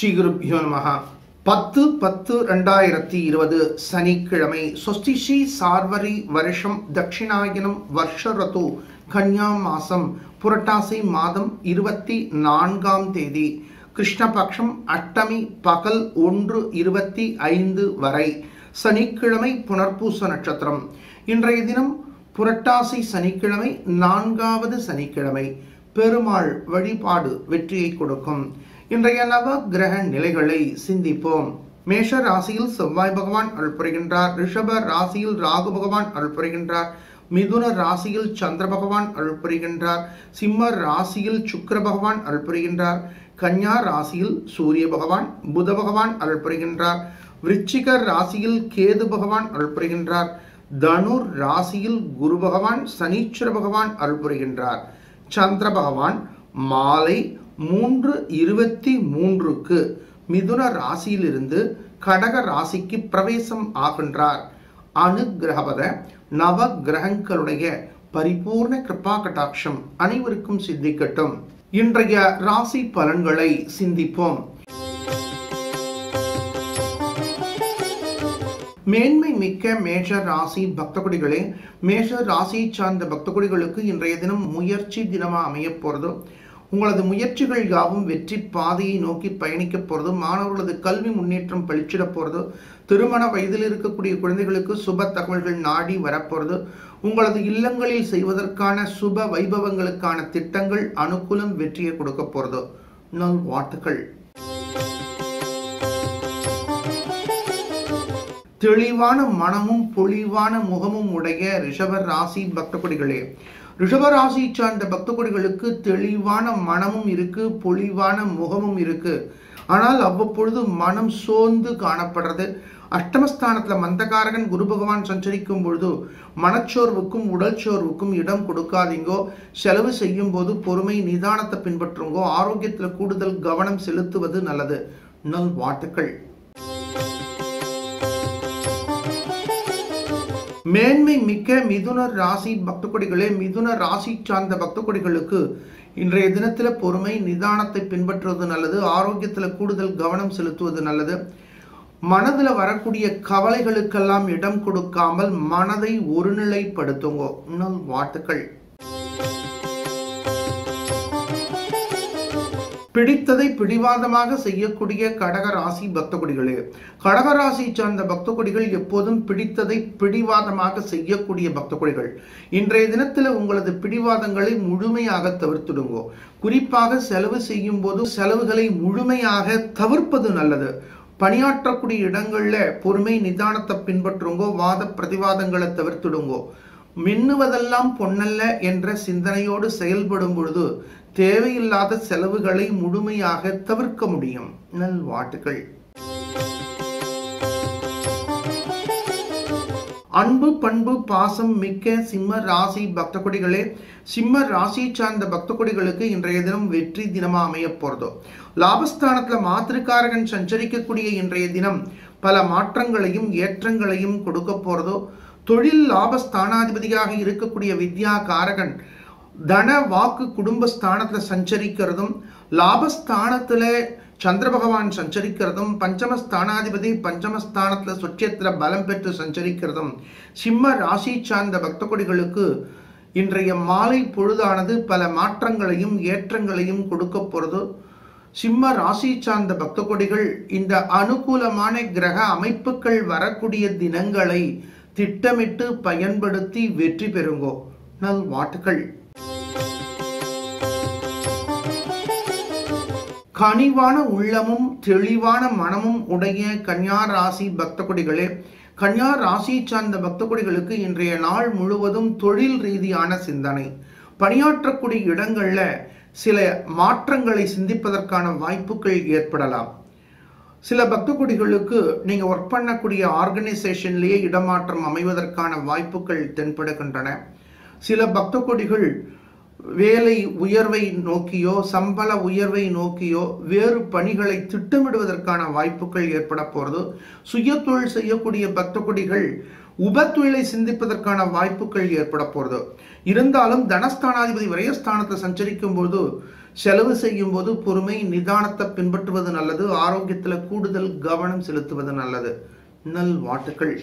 ஸ்ரீ குருப்யோ நமஹ பத்து பத்து ரெண்டாயிரத்தி இருபது சனிக்கிழமை சொஸ்திஷி சார்வரி வருஷம் தட்சிணாயனம் வருஷ ரத்து கன்யா மாசம் புரட்டாசி மாதம் இருபத்தி நான்காம் தேதி கிருஷ்ணபக்ஷம் அஷ்டமி பகல் ஒன்று இருபத்தி ஐந்து வரை சனிக்கிழமை புனர்பூச நட்சத்திரம் இன்றைய தினம் புரட்டாசி சனிக்கிழமை நான்காவது சனிக்கிழமை பெருமாள் வழிபாடு வெற்றியை கொடுக்கும் இன்றைய நவ கிரக நிலைகளை சிந்திப்போம் மேஷ ராசியில் செவ்வாய் பகவான் அருள் புரிகின்றார் ரிஷப ராசியில் ராகு பகவான் அருள் புரிகின்றார் மிதுன ராசியில் சந்திர பகவான் அருள் புரிகின்றார் சிம்ம ராசியில் சுக்கிர பகவான் அருள் புரிகின்றார் கன்யா ராசியில் சூரிய பகவான் புத பகவான் அருள் புரிகின்றார் விருச்சிக ராசியில் கேது பகவான் அருள் புரிகின்றார் தனுர் ராசியில் குரு பகவான் சனீஸ்வர பகவான் அருள் புரிகின்றார் சந்திர பகவான் மாலை மூன்று இருபத்தி மூன்றுக்கு மிதுன ராசியிலிருந்து கடக ராசிக்கு பிரவேசம் ஆகின்றார் அனுகிரகபத நவ கிரகங்களுடைய பரிபூர்ண கிருபா கட்டாட்சம் அனைவருக்கும் சித்திக்கட்டும் இன்றைய ராசி பலன்களை சிந்திப்போம் மேன்மை மிக்க மேஷ ராசி பக்தகுடிகளே மேஷ ராசியை சார்ந்த பக்தகுடிகளுக்கு இன்றைய தினம் முயற்சி தினமாக அமைய போகிறது உங்களது முயற்சிகள் யாவும் வெற்றி பாதையை நோக்கி பயணிக்க போகிறது மாணவர்களது கல்வி முன்னேற்றம் பளிச்சிட போகிறது திருமண வயதில் இருக்கக்கூடிய குழந்தைகளுக்கு சுப தகவல்கள் நாடி வரப்போகிறது உங்களது இல்லங்களில் செய்வதற்கான சுப வைபவங்களுக்கான திட்டங்கள் அனுகூலம் வெற்றியை கொடுக்க போகிறது நல் வாழ்த்துக்கள் தெளிவான மனமும் பொலிவான முகமும் உடைய ரிஷப ராசி பக்தகுடிகளே ரிஷப ராசி சார்ந்த பக்தகுடிகளுக்கு தெளிவான மனமும் இருக்கு பொலிவான முகமும் இருக்கு ஆனால் அவ்வப்பொழுது மனம் சோர்ந்து காணப்படுறது அஷ்டமஸ்தானத்துல மந்தகாரகன் குரு பகவான் சஞ்சரிக்கும் பொழுது மனச்சோர்வுக்கும் உடல் சோர்வுக்கும் இடம் கொடுக்காதீங்கோ செலவு செய்யும் போது பொறுமை நிதானத்தை பின்பற்றுங்கோ ஆரோக்கியத்தில் கூடுதல் கவனம் செலுத்துவது நல்லது நல் வாழ்த்துக்கள் மேன்மை மிக்க மிதுன ராசி பக்த கொடிகளே மிதுன ராசி சார்ந்த பக்த கொடிகளுக்கு இன்றைய தினத்தில் பொறுமை நிதானத்தை பின்பற்றுவது நல்லது ஆரோக்கியத்தில் கூடுதல் கவனம் செலுத்துவது நல்லது மனதில் வரக்கூடிய கவலைகளுக்கெல்லாம் இடம் கொடுக்காமல் மனதை ஒருநிலைப்படுத்துங்க இன்னும் வாழ்த்துக்கள் பிடித்ததை பிடிவாதமாக செய்யக்கூடிய கடக ராசி பக்த கொடிகளே கடக ராசி சார்ந்த பக்த கொடிகள் எப்போதும் பிடித்ததை பிடிவாதமாக செய்யக்கூடிய பக்த கொடிகள் இன்றைய தினத்தில் உங்களது பிடிவாதங்களை முழுமையாக தவிர்த்துடுங்கோ குறிப்பாக செலவு செய்யும் போது செலவுகளை முழுமையாக தவிர்ப்பது நல்லது பணியாற்றக்கூடிய இடங்கள்ல பொறுமை நிதானத்தை பின்பற்றுங்கோ வாத பிரதிவாதங்களை தவிர்த்துடுங்கோ மின்னுவதெல்லாம் பொன்னல்ல என்ற சிந்தனையோடு செயல்படும் பொழுது தேவையில்லாத செலவுகளை முழுமையாக தவிர்க்க முடியும் நல்வாழ்த்துக்கள் அன்பு பண்பு பாசம் மிக்க சிம்ம ராசி பக்த கொடிகளே சிம்ம ராசி சார்ந்த பக்த கொடிகளுக்கு இன்றைய தினம் வெற்றி தினமா அமைய போறதோ லாபஸ்தானத்துல மாத்திருக்காரகன் சஞ்சரிக்கக்கூடிய இன்றைய தினம் பல மாற்றங்களையும் ஏற்றங்களையும் கொடுக்க போறதோ தொழில் லாபஸ்தானாதிபதியாக இருக்கக்கூடிய வித்யா காரகன் தன வாக்கு குடும்ப ஸ்தானத்துல சஞ்சரிக்கிறதும் லாபஸ்தானத்துல சந்திர பகவான் சஞ்சரிக்கிறதும் பஞ்சமஸ்தானாதிபதி பஞ்சமஸ்தானத்துல சுற்றியத்துல பலம் பெற்று சஞ்சரிக்கிறதும் சிம்ம ராசி சார்ந்த பக்த கொடிகளுக்கு இன்றைய மாலை பொழுதானது பல மாற்றங்களையும் ஏற்றங்களையும் கொடுக்க போறது சிம்ம ராசி சார்ந்த பக்த கொடிகள் இந்த அனுகூலமான கிரக அமைப்புகள் வரக்கூடிய தினங்களை திட்டமிட்டு பயன்படுத்தி வெற்றி பெறுங்கோ நல் வாட்டுகள் கனிவான உள்ளமும் தெளிவான மனமும் உடைய கன்யா ராசி பக்த கொடிகளே கன்யா ராசி சார்ந்த பக்த கொடிகளுக்கு இன்றைய நாள் முழுவதும் தொழில் ரீதியான சிந்தனை பணியாற்றக்கூடிய இடங்கள்ல சில மாற்றங்களை சிந்திப்பதற்கான வாய்ப்புகள் ஏற்படலாம் சில பக்த கொடிகளுக்கு நீங்க ஒர்க் பண்ணக்கூடிய ஆர்கனைசேஷன்லேயே இடமாற்றம் அமைவதற்கான வாய்ப்புகள் தென்படுகின்றன சில பக்த கொடிகள் வேலை உயர்வை நோக்கியோ சம்பள உயர்வை நோக்கியோ வேறு பணிகளை திட்டமிடுவதற்கான வாய்ப்புகள் ஏற்பட போகிறது சுய தொழில் செய்யக்கூடிய பக்த கொடிகள் உபத்தொழிலை சிந்திப்பதற்கான வாய்ப்புகள் ஏற்பட போகிறது இருந்தாலும் தனஸ்தானாதிபதி விரயஸ்தானத்தை சஞ்சரிக்கும் போது செலவு செய்யும் போது பொறுமை நிதானத்தை பின்பற்றுவது நல்லது ஆரோக்கியத்தில் கூடுதல் கவனம் செலுத்துவது நல்லது நல் வாட்டுக்கள்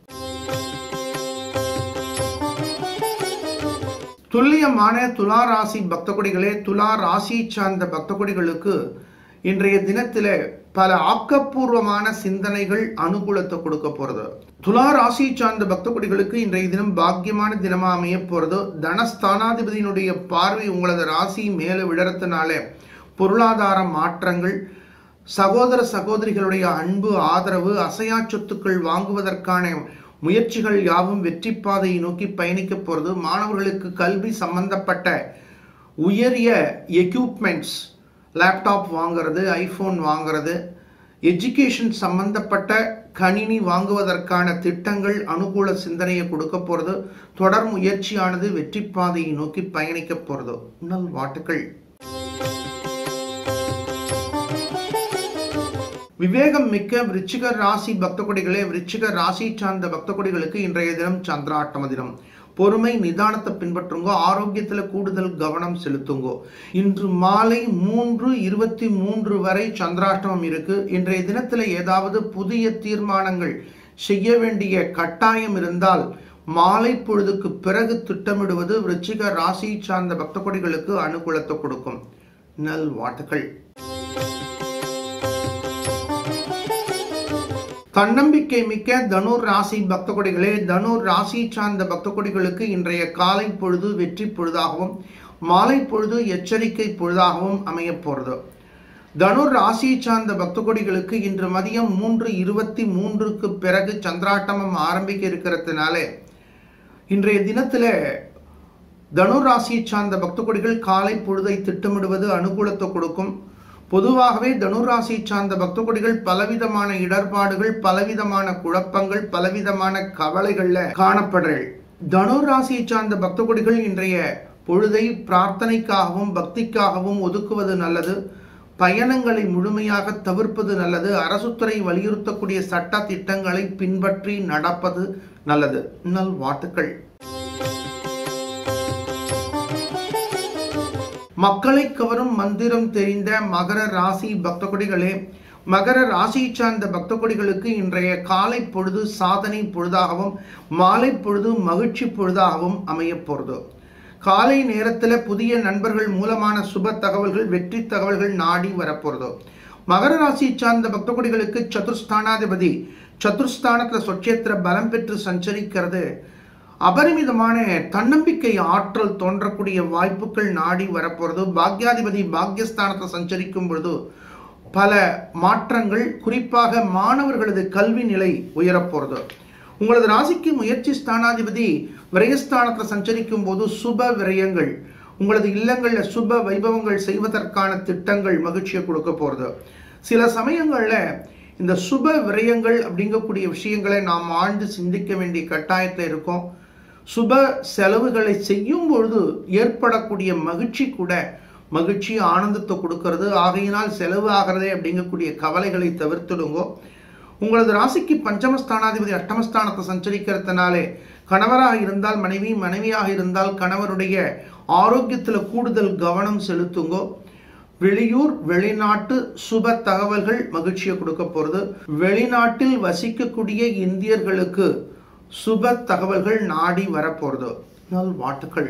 துல்லியமான துலா ராசி பக்த கொடிகளே துலா ராசி சார்ந்த பக்த கொடிகளுக்கு இன்றைய தினத்தில் பல ஆக்கப்பூர்வமான சிந்தனைகள் அனுகூலத்தை கொடுக்க போறது துலா ராசி சார்ந்த பக்த கொடிகளுக்கு இன்றைய தினம் பாக்கியமான தினமா அமைய போறது தனஸ்தானாதிபதியினுடைய பார்வை உங்களது ராசி மேல விழறதுனால பொருளாதார மாற்றங்கள் சகோதர சகோதரிகளுடைய அன்பு ஆதரவு அசையா சொத்துக்கள் வாங்குவதற்கான முயற்சிகள் யாவும் வெற்றி பாதையை நோக்கி பயணிக்க போகிறது மாணவர்களுக்கு கல்வி சம்பந்தப்பட்ட உயரிய எக்யூப்மெண்ட்ஸ் லேப்டாப் வாங்குறது ஐஃபோன் வாங்குறது எஜுகேஷன் சம்பந்தப்பட்ட கணினி வாங்குவதற்கான திட்டங்கள் அனுகூல சிந்தனையை கொடுக்க போகிறது தொடர் முயற்சியானது வெற்றி பாதையை நோக்கி பயணிக்க போகிறது நல் வாட்டுக்கள் விவேகம் மிக்க விருச்சிக ராசி பக்த கொடிகளே விருச்சிக ராசி சார்ந்த பக்த கொடிகளுக்கு இன்றைய தினம் சந்திராட்டம தினம் பொறுமை நிதானத்தை பின்பற்றுங்கோ ஆரோக்கியத்தில் கூடுதல் கவனம் செலுத்துங்கோ இன்று மாலை மூன்று இருபத்தி மூன்று வரை சந்திராஷ்டமம் இருக்கு இன்றைய தினத்தில் ஏதாவது புதிய தீர்மானங்கள் செய்ய வேண்டிய கட்டாயம் இருந்தால் மாலை பொழுதுக்கு பிறகு திட்டமிடுவது விருச்சிக ராசி சார்ந்த பக்த கொடிகளுக்கு அனுகூலத்தை கொடுக்கும் நல் வாழ்த்துக்கள் தன்னம்பிக்கை மிக்க தனுர் ராசி பக்த கொடிகளே தனுர் ராசி சார்ந்த பக்த கொடிகளுக்கு இன்றைய காலை பொழுது வெற்றி பொழுதாகவும் மாலை பொழுது எச்சரிக்கை பொழுதாகவும் அமைய போகிறது தனுர் ராசி சார்ந்த பக்த கொடிகளுக்கு இன்று மதியம் மூன்று இருபத்தி மூன்றுக்கு பிறகு சந்திராட்டமம் ஆரம்பிக்க இருக்கிறதுனால இன்றைய தினத்தில் தனுர் ராசியை சார்ந்த பக்த கொடிகள் காலை பொழுதை திட்டமிடுவது அனுகூலத்தை கொடுக்கும் பொதுவாகவே தனுராசியை சார்ந்த பக்த கொடிகள் பலவிதமான இடர்பாடுகள் பலவிதமான குழப்பங்கள் பலவிதமான கவலைகள்ல காணப்படுறீர்கள் தனுராசியை சார்ந்த பக்த கொடிகள் இன்றைய பொழுதை பிரார்த்தனைக்காகவும் பக்திக்காகவும் ஒதுக்குவது நல்லது பயணங்களை முழுமையாக தவிர்ப்பது நல்லது அரசுத்துறை வலியுறுத்தக்கூடிய சட்ட திட்டங்களை பின்பற்றி நடப்பது நல்லது நல் வாழ்த்துக்கள் மக்களை கவரும் மந்திரம் தெரிந்த மகர ராசி பக்த கொடிகளே மகர ராசி சார்ந்த பக்த கொடிகளுக்கு இன்றைய காலை பொழுது சாதனை பொழுதாகவும் மாலை பொழுது மகிழ்ச்சி பொழுதாகவும் அமைய போகிறது காலை நேரத்தில் புதிய நண்பர்கள் மூலமான சுப தகவல்கள் வெற்றி தகவல்கள் நாடி வரப்போகிறது மகர ராசி சார்ந்த பக்த கொடிகளுக்கு சதுர்ஸ்தானாதிபதி சதுர்ஸ்தானத்தில் சொச்சேத்திர பலம் பெற்று சஞ்சரிக்கிறது அபரிமிதமான தன்னம்பிக்கை ஆற்றல் தோன்றக்கூடிய வாய்ப்புகள் நாடி வரப்போகிறது பாக்யாதிபதி பாக்யஸ்தானத்தை சஞ்சரிக்கும் பொழுது பல மாற்றங்கள் குறிப்பாக மாணவர்களது கல்வி நிலை உயரப்போகிறது உங்களது ராசிக்கு முயற்சி ஸ்தானாதிபதி விரயஸ்தானத்தில் சஞ்சரிக்கும் போது சுப விரயங்கள் உங்களது இல்லங்களில் சுப வைபவங்கள் செய்வதற்கான திட்டங்கள் மகிழ்ச்சியை கொடுக்க போகிறது சில சமயங்களில் இந்த சுப விரயங்கள் அப்படிங்கக்கூடிய விஷயங்களை நாம் ஆழ்ந்து சிந்திக்க வேண்டிய கட்டாயத்தில் இருக்கோம் சுப செலவுகளை செய்யும் பொழுது ஏற்படக்கூடிய மகிழ்ச்சி கூட மகிழ்ச்சி ஆனந்தத்தை கொடுக்கறது ஆகையினால் செலவு ஆகிறதே அப்படிங்கக்கூடிய கவலைகளை தவிர்த்துடுங்கோ உங்களது ராசிக்கு பஞ்சமஸ்தானாதிபதி அஷ்டமஸ்தானத்தை சஞ்சரிக்கிறதுனாலே கணவராக இருந்தால் மனைவி மனைவியாக இருந்தால் கணவருடைய ஆரோக்கியத்தில் கூடுதல் கவனம் செலுத்துங்கோ வெளியூர் வெளிநாட்டு சுப தகவல்கள் மகிழ்ச்சியை கொடுக்க போகிறது வெளிநாட்டில் வசிக்கக்கூடிய இந்தியர்களுக்கு சுப தகவல்கள் நாடி வரப்போகிறது நல் வாழ்த்துக்கள்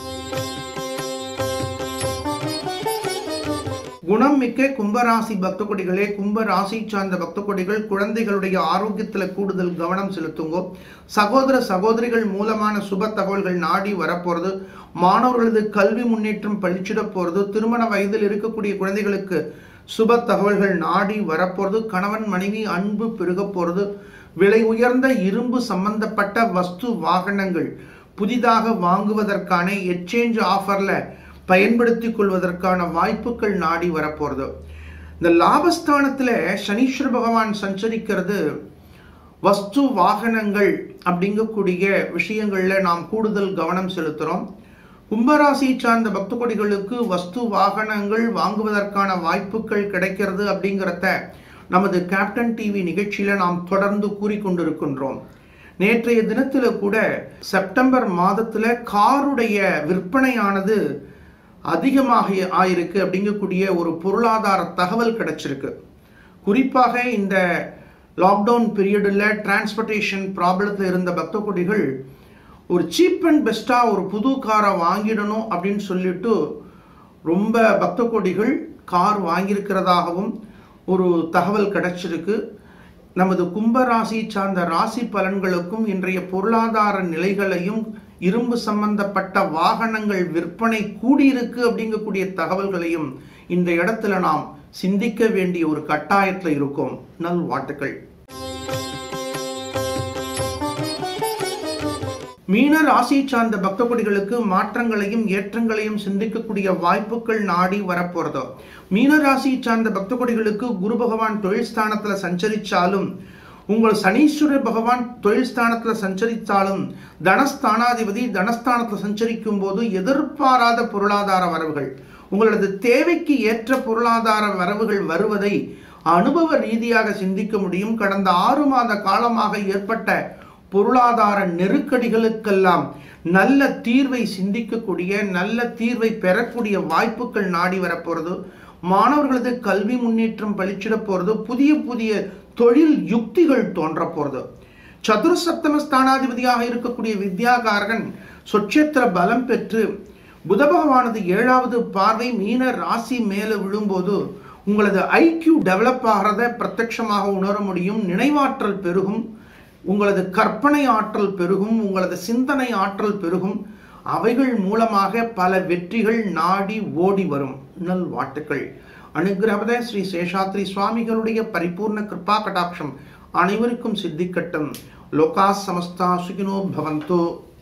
குணம் மிக்க கும்பராசி பக்த கொடிகளே கும்ப ராசி சார்ந்த பக்த கொடிகள் குழந்தைகளுடைய ஆரோக்கியத்தில் கூடுதல் கவனம் செலுத்துங்கோ சகோதர சகோதரிகள் மூலமான சுப தகவல்கள் நாடி வரப்போறது மாணவர்களது கல்வி முன்னேற்றம் பழிச்சிட போறது திருமண வயதில் இருக்கக்கூடிய குழந்தைகளுக்கு சுப தகவல்கள் நாடி வரப்போறது கணவன் மனைவி அன்பு பெருக போறது விலை உயர்ந்த இரும்பு சம்பந்தப்பட்ட வஸ்து வாகனங்கள் புதிதாக வாங்குவதற்கான எக்ஸ்சேஞ்ச் ஆஃபர்ல பயன்படுத்தி கொள்வதற்கான வாய்ப்புகள் நாடி வரப்போகிறது இந்த லாபஸ்தானத்தில் சனீஸ்வர பகவான் சஞ்சரிக்கிறது வஸ்து வாகனங்கள் அப்படிங்கக்கூடிய விஷயங்களில் நாம் கூடுதல் கவனம் செலுத்துகிறோம் கும்பராசி சார்ந்த பக்த கொடிகளுக்கு வஸ்து வாகனங்கள் வாங்குவதற்கான வாய்ப்புகள் கிடைக்கிறது அப்படிங்கிறத நமது கேப்டன் டிவி நிகழ்ச்சியில் நாம் தொடர்ந்து கூறிக்கொண்டிருக்கின்றோம் நேற்றைய தினத்தில் கூட செப்டம்பர் மாதத்தில் காருடைய விற்பனையானது அதிகமாக ஆயிருக்கு அப்படிங்கக்கூடிய ஒரு பொருளாதார தகவல் கிடைச்சிருக்கு குறிப்பாக இந்த லாக்டவுன் பீரியடில் டிரான்ஸ்போர்ட்டேஷன் ப்ராப்ளத்தில் இருந்த பக்த கொடிகள் ஒரு சீப் அண்ட் பெஸ்ட்டாக ஒரு புது காரை வாங்கிடணும் அப்படின்னு சொல்லிட்டு ரொம்ப பக்த கொடிகள் கார் வாங்கியிருக்கிறதாகவும் ஒரு தகவல் கிடைச்சிருக்கு நமது கும்ப ராசி சார்ந்த ராசி பலன்களுக்கும் இன்றைய பொருளாதார நிலைகளையும் இரும்பு சம்பந்தப்பட்ட வாகனங்கள் விற்பனை கூடியிருக்கு அப்படிங்கக்கூடிய தகவல்களையும் இந்த இடத்துல நாம் சிந்திக்க வேண்டிய ஒரு கட்டாயத்தில் இருக்கோம் நல் வாழ்த்துக்கள் மீன ராசி சார்ந்த பக்த கொடிகளுக்கு மாற்றங்களையும் ஏற்றங்களையும் சிந்திக்கக்கூடிய வாய்ப்புகள் நாடி வரப்போறதோ மீன ராசி சார்ந்த பக்த கொடிகளுக்கு குரு பகவான் தொழில் ஸ்தானத்துல சஞ்சரிச்சாலும் உங்கள் சனீஸ்வர பகவான் தொழில் ஸ்தானத்துல சஞ்சரித்தாலும் தனஸ்தானாதிபதி தனஸ்தானத்துல சஞ்சரிக்கும் போது எதிர்பாராத பொருளாதார வரவுகள் உங்களது தேவைக்கு ஏற்ற பொருளாதார வரவுகள் வருவதை அனுபவ ரீதியாக சிந்திக்க முடியும் கடந்த ஆறு மாத காலமாக ஏற்பட்ட பொருளாதார நெருக்கடிகளுக்கெல்லாம் நல்ல தீர்வை சிந்திக்கக்கூடிய நல்ல தீர்வை பெறக்கூடிய வாய்ப்புகள் நாடி வரப்போகிறது மாணவர்களது கல்வி முன்னேற்றம் பளிச்சிட போகிறது புதிய புதிய தொழில் யுக்திகள் தோன்ற போகிறது சதுரசப்தம ஸ்தானாதிபதியாக இருக்கக்கூடிய வித்யாகாரகன் சொச்சேத்திர பலம் பெற்று புத பகவானது ஏழாவது பார்வை மீன ராசி மேலே விழும்போது உங்களது ஐக்கியூ டெவலப் ஆகிறத பிரத்யட்சமாக உணர முடியும் நினைவாற்றல் பெருகும் உங்களது கற்பனை ஆற்றல் பெருகும் உங்களது சிந்தனை ஆற்றல் பெருகும் அவைகள் மூலமாக பல வெற்றிகள் நாடி ஓடி வரும் நல் வாட்டுக்கள் அனுகிரகத ஸ்ரீ சேஷாத்ரி சுவாமிகளுடைய பரிபூர்ண கிருபா கடாட்சம் அனைவருக்கும் சித்திக்கட்டும் லோகா சமஸ்தா சுகினோ பவந்தோ